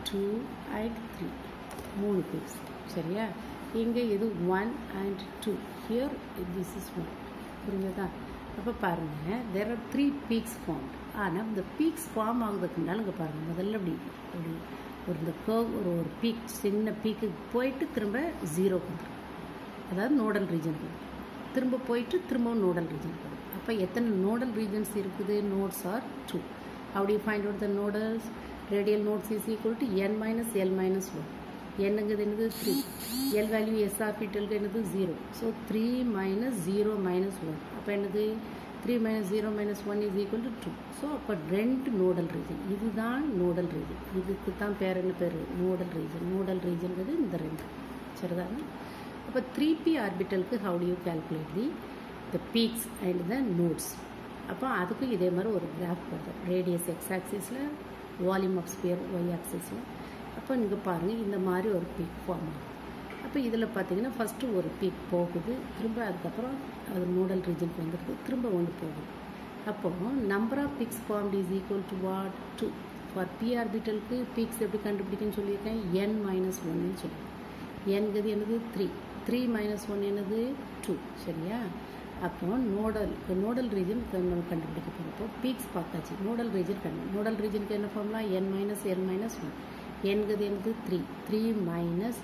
two and three மூணு peaks சரியா இங்கே இது one and two here this is one புரியுதா அப்போ பாருங்கள் there are three peaks form ஆனால் இந்த பீக்ஸ் ஃபார்ம் ஆகுறதுக்கு முன்னால் இங்கே பாருங்கள் முதல்ல அப்படி அப்படி ஒரு இந்த கர்வ் ஒரு ஒரு பீக் சின்ன பீக்குக்கு போயிட்டு திரும்ப ஜீரோக்கு வந்துடும் அதாவது நோடல் ரீஜன் திரும்ப போயிட்டு திரும்பவும் நோடல் ரீஜன் போடும் அப்போ எத்தனை நோடல் ரீஜன்ஸ் இருக்குது nodes are two how do you find out the nodals radial nodes is equal to n minus l minus 1 என்னங்கிறது என்னது three L value S of இட்டலுக்கு என்னது zero so three minus zero minus one அப்போ என்னது three minus zero minus one is equal to two so அப்போ ரெண்டு nodal region இதுதான் nodal region இதுக்கு தான் பேர் என்ன பேர் நோடல் ரீஜன் நோடல் ரீஜன்கிறது இந்த ரெண்டு சரிதானே அப்போ த்ரீ பி ஆர்பிட்டலுக்கு how to you calculate the the peaks and the nodes அப்போ அதுக்கும் இதே மாதிரி ஒரு கிராஃப் போடுறோம் ரேடியஸ் எக்ஸ் ஆக்சிஸில் வால்யூம் ஆஃப் ஸ்பியர் ஒய் ஆக்சிஸில் அப்போ இங்கே பாருங்கள் இந்த மாதிரி ஒரு பீக் ஃபார்ம் ஆகும் அப்போ இதில் பார்த்தீங்கன்னா ஃபஸ்ட்டு ஒரு பீக் போகுது திரும்ப அதுக்கப்புறம் அது நோடல் ரீஜனுக்கு வந்துடுது திரும்ப ஒன்று போகுது அப்போ number of peaks formed is equal to what two for P ஆர்பிட்டலுக்கு பீக்ஸ் எப்படி கண்டுபிடிக்குன்னு சொல்லியிருக்கேன் என் மைனஸ் ஒன்னு சொல்லுவேன் என்கிறது என்னது த்ரீ த்ரீ மைனஸ் ஒன் என்னது டூ சரியா அப்போ நோடல் நோடல் ரீஜன் நம்ம கண்டுபிடிக்க போகிறோம் இப்போ பீக்ஸ் பார்த்தாச்சு நோடல் ரீஜன் கண்டு நோடல் ரீஜனுக்கு என்ன formula N minus N minus one என்கிறது என்னது த்ரீ த்ரீ மைனஸ்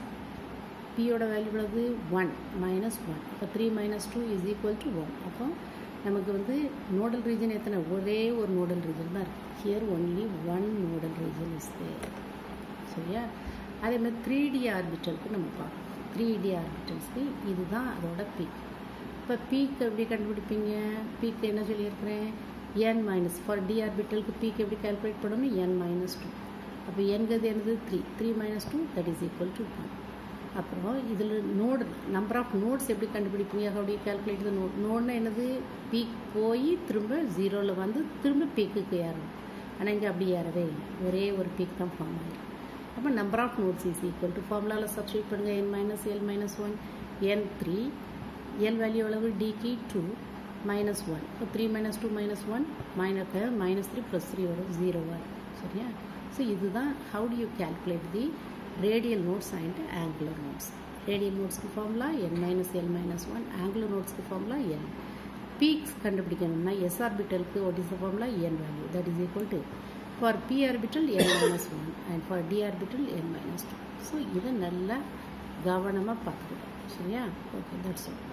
பியோட வேல்யூ எவ்வளவு ஒன் மைனஸ் ஒன் அப்போ three minus two is equal to one அப்போ நமக்கு வந்து நோடல் ரீஜன் எத்தனை ஒரே ஒரு நோடல் ரீஜன் தான் இருக்குது here only one nodal region is there சரியா அதே மாதிரி த்ரீ டி ஆர்பிட்டலுக்கு நம்ம பார்க்கணும் த்ரீ டி ஆர்பிட்டல்ஸ்க்கு இதுதான் அதோட பீக் இப்போ பீக் எப்படி கண்டுபிடிப்பீங்க பீக் என்ன சொல்லியிருக்கிறேன் என் மைனஸ் ஃபார் டி ஆர்பிட்டலுக்கு பீக் எப்படி கால்குலேட் பண்ணணும் என் மைனஸ் டூ அப்போ என்கிறது என்னது three three minus two that is equal to one அப்புறம் இதில் நோடு நம்பர் ஆஃப் நோட்ஸ் எப்படி கண்டுபிடிப்பீங்க அப்படி கால்குலேட் த நோட் நோட்னா என்னது பீக் போய் திரும்ப ஜீரோவில் வந்து திரும்ப பீக்குக்கு ஏறணும் ஆனால் இங்கே அப்படி ஏறவே இல்லை ஒரே ஒரு பீக் தான் ஃபார்ம் ஆகிடும் அப்போ number of nodes is equal to ஃபார்முலாவில் சப்ஸ்டியூட் பண்ணுங்கள் N minus L minus one N three L value அளவு டிக்கு டூ மைனஸ் ஒன் இப்போ three minus two minus one மைனக்கு மைனஸ் த்ரீ ப்ளஸ் த்ரீ வரும் ஜீரோ வரும் சரியா ஸோ இதுதான் how to you calculate the radial nodes and angular nodes radial நோட்ஸ்க்கு formula N minus L minus one angular நோட்ஸ்க்கு formula L peaks கண்டுபிடிக்கணும்னா S ஆர்பிட்டலுக்கு what is the formula N value that is equal to for P orbital N minus one and for D orbital N minus two so இதை நல்லா கவனமாக பார்த்துக்கணும் சரியா okay that's all